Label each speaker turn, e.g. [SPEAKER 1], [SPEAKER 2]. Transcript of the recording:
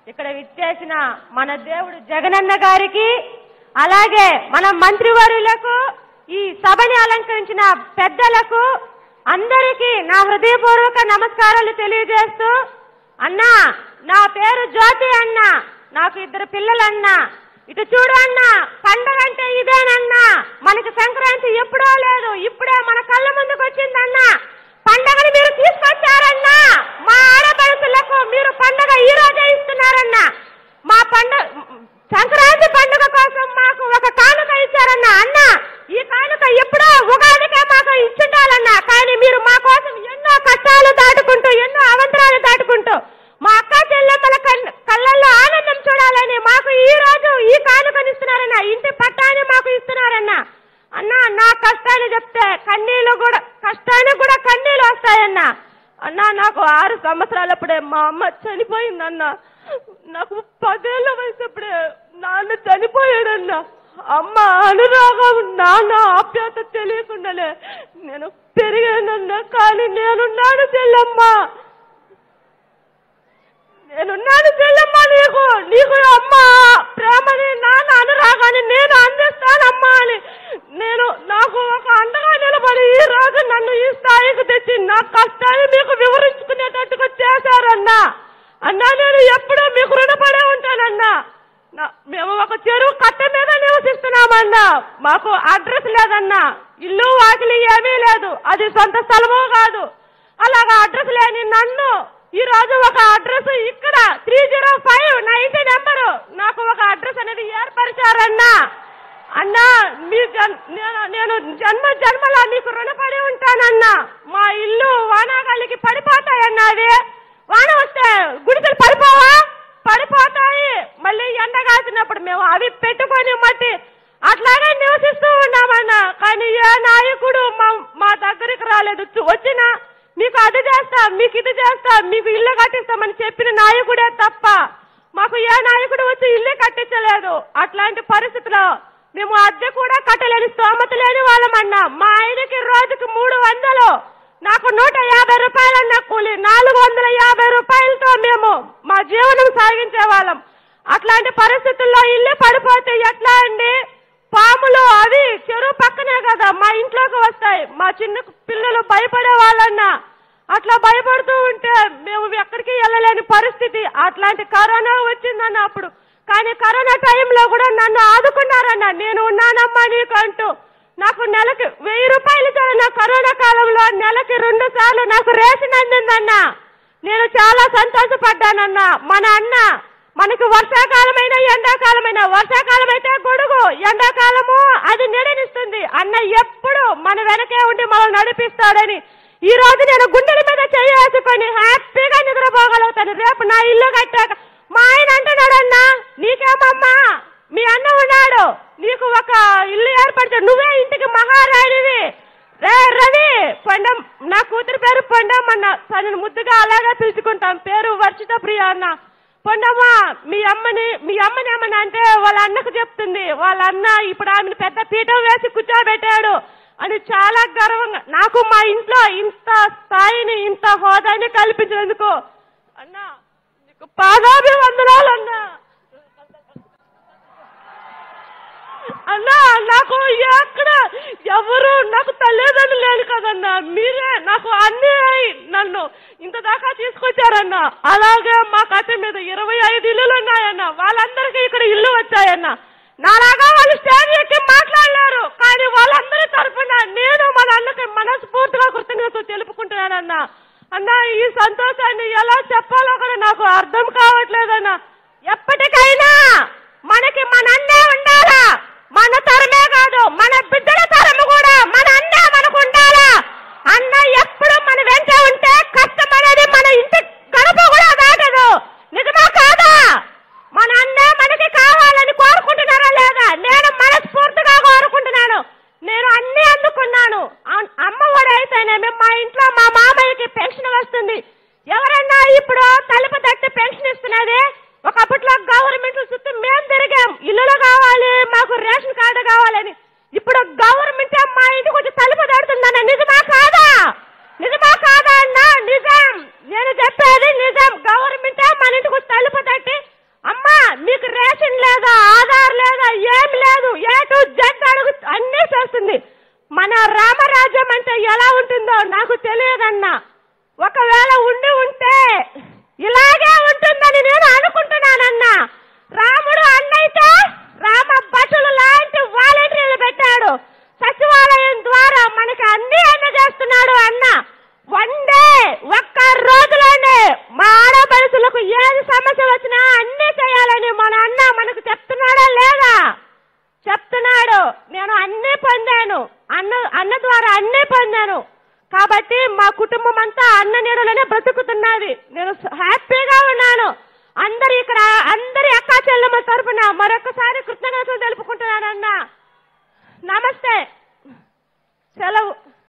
[SPEAKER 1] ఇక్కడ విచ్చేసిన మన దేవుడు జగనన్న గారికి అలాగే మన మంత్రివర్యులకు ఈ సభని అలంకరించిన పెద్దలకు అందరికీ నా హృదయపూర్వక నమస్కారాలు తెలియజేస్తూ అన్నా నా పేరు జ్యోతి అన్న నాకు ఇద్దరు పిల్లలన్నా ఇటు చూడు అన్నా పండగ అంటే ఇదేనన్నా మనకి సంక్రాంతి ఎప్పుడో లేదు ఇప్పుడే మన కళ్ళ ముందుకు వచ్చిందన్నా పండగని మీరు తీసుకొచ్చారన్నా మా ఆడపడుతులకు మీరు పండగ ఈ రోజే ఇస్తున్నారన్నా మా పండగ సంక్రాంతి పండుగ కోసం మాకు ఒక కానుక ఇచ్చారన్నా అన్న ఈ కానుక ఎప్పుడో ఉగాదికే మాకు ఇచ్చుండాలన్నా కానీ మీరు మా కోసం ఎన్నో కష్టాలు దాటుకుంటూ ఎన్నో అవంతరాలు దాటుకుంటూ మా అక్క చెల్లెమ్మల కన్- కళ్ళల్లో ఆనందం చూడాలని మాకు ఈ రోజు ఈ కానుకనిస్తున్నారన్న ఇంటి పట్టాన్ని మాకు ఇస్తున్నారన్న అన్న నా కష్టాన్ని చెప్తే కన్నీళ్ళు కూడా కష్టానికి కూడా కన్నీళ్ళు వస్తాయన్న అన్న నాకు ఆరు సంవత్సరాలప్పుడే మా అమ్మ చనిపోయిందన్న నాకు పదేళ్ల వయసు అప్పుడే నాన్న చనిపోయాడన్న అమ్మ అనురాగం నాన్న ఆప్యాయత తెలియకుండానే నేను పెరిగానన్న కానీ నేనున్నాను చెల్లమ్మ నేనున్నాను చెల్లమ్మ నీకు నీకు అమ్మ ప్రేమని నాన్న అనురాగాన్ని నేను అందిస్తానమ్మా అని నేను నాకు ఒక అండగా నిలబడి ఈ రోజు నన్ను ఈ స్థాయికి తెచ్చి నా కష్టాన్ని మీకు వివరించుకునేటట్టుగా చేశారన్నా అన్నా నేను ఎప్పుడూ మీకు రుణపడే ఉంటానన్నా నా- మేము ఒక చెరువు కట్ట మీద నివసిస్తున్నామన్నా మాకు అడ్రస్ లేదన్నా ఇల్లు వాకిలి ఏమీ లేదు అది సొంత స్థలమో కాదు అలాగా అడ్రస్ లేని నన్ను ఈ రోజు ఒక అడ్రస్ ఇక్కడ త్రీ జీరో ఫైవ్ నా ఇంటి నెంబరు నాకు ఒక అడ్రస్ అనేది ఏర్పరిచారన్నా అన్నా మీ జన్ నేను నేను జన్మ జన్మలా నీకు రుణపడి ఉంటానన్నా మా ఇల్లు వానాగాలికి పడిపోతాయన్నా అవి వాన వస్తే గుడిసెలు పడిపోవా పడిపోతాయి మళ్ళీ ఎండ కాసినప్పుడు మేము అవి పెట్టుకొని మట్టి అట్లాగే నివసిస్తూ ఉన్నామన్నా కానీ ఏ నాయకుడు మా మా దగ్గరికి రాలేదు చు- వచ్చినా మీకు అది చేస్తా మీకు ఇది చేస్తా మీకు ఇల్లు కట్టిస్తామని చెప్పిన నాయకుడే తప్ప మాకు ఏ నాయకుడు వచ్చి ఇల్లు కట్టించలేదు అట్లాంటి పరిస్థితిలో మేము అద్దె కూడా కట్టలేని స్తోమత లేని వాళ్ళమన్నా మా ఆయనకి రోజుకి మూడు వందలు నాకు నూట యాభై రూపాయలన్న కూలి నాలుగు వందల యాభై రూపాయలతో మేము మా జీవనం సాగించే వాళ్ళం అట్లాంటి పరిస్థితుల్లో ఇల్లు పడిపోతే ఎట్లా అండి పాములు అవి చెరువు పక్కనే కదా మా ఇంట్లోకి వస్తాయి మా చిన్న పిల్లలు భయపడే వాళ్ళన్నా అట్లా భయపడుతూ ఉంటే మేము ఎక్కడికి వెళ్ళలేని పరిస్థితి అట్లాంటి కరోనా వచ్చిందన్న అప్పుడు కానీ కరోనా టైంలో కూడా నన్ను ఆదుకున్నారన్న నేను ఉన్నానమ్మా నీకు అంటూ నాకు నెలకి వెయ్యి రూపాయలు ఇచ్చారన్న కరోనా కాలంలో నెలకి రెండు సార్లు నాకు రేషన్ అందిందన్న నేను చాలా సంతోషపడ్డానన్న మన అన్న మనకి వర్షాకాలమైన ఎండాకాలమైన వర్షాకాలం అయితే గొడుగు ఎండాకాలము అది నీడనిస్తుంది అన్న ఎప్పుడు మన వెనకే ఉండి మనల్ని నడిపిస్తాడని ఈ రోజు నేను గుండెల మీద చేసుకొని హ్యాపీగా నిద్రపోగలుగుతాను రేపు నా ఇల్లు కట్టాక మా ఆయన అంటున్నాడు అన్న నీకేమమ్మా మీ అన్న ఉన్నాడు నీకు ఒక ఇల్లు ఏర్పడితే నువ్వే ఇంటికి మహారాణివి రే రవి పండం నా కూతురు పేరు పండమ్మన్న తనని ముద్దుగా అలాగే పిలుచుకుంటాం పేరు వర్షిత ప్రియ అన్న పొండమ్మా మీ అమ్మని మీ అమ్మని ఏమని అంటే వాళ్ళ అన్నకు చెప్తుంది వాళ్ళ అన్న ఇప్పుడు ఆమెను పెద్ద పీఠం వేసి కూర్చోబెట్టాడు అని చాలా గర్వంగా నాకు మా ఇంట్లో ఇంత స్థాయిని ఇంత హోదాని కల్పించినందుకు అన్నా నీకు పాదాభివందనాలు అన్నా అన్నా నాకు ఎక్కడ ఎవరు నాకు తల్లిదండ్రులు లేరు కదన్నా మీరే నాకు అన్ని అయి నన్ను ఇంత దాకా తీసుకొచ్చారన్నా అలాగే మా కథ మీద ఇరవై ఐదు ఇల్లులు ఉన్నాయన్న వాళ్ళందరికీ ఇక్కడ ఇల్లు వచ్చాయన్న నాలాగా వాళ్ళు స్టేజ్ ఎక్కి మాట్లాడలేరు కానీ వాళ్ళందరి తరఫున నేను మన అన్నకి మనస్ఫూర్తిగా కృతజ్ఞత తెలుపుకుంటున్నానన్నా అన్న ఈ సంతోషాన్ని ఎలా చెప్పాలో కూడా నాకు అర్థం కావట్లేదన్నా ఎప్పటికైనా మనకి మన అన్నే ఉండాలా మన తరమే కాదు మన బిడ్డల తరము కూడా మన అన్నే మనకు ఉండాలా అన్న ఎప్పుడు మన వెంట ఉంటే కష్టం అనేది మన ఇంటి గడప కూడా దాటదు నిజమా కాదా మన అన్నే మనకి కావాలని కోరుకుంటున్నారా లేదా కాబట్టి మా కుటుంబం అంతా అన్న నీడలోనే బ్రతుకుతున్నది నేను స- హ్యాపీగా ఉన్నాను అందరి ఇక్కడ అందరి అక్కా చెల్లెమ్మ తరపున మరొకసారి కృతజ్ఞతలు తెలుపుకుంటున్నానన్నా నమస్తే సెలవు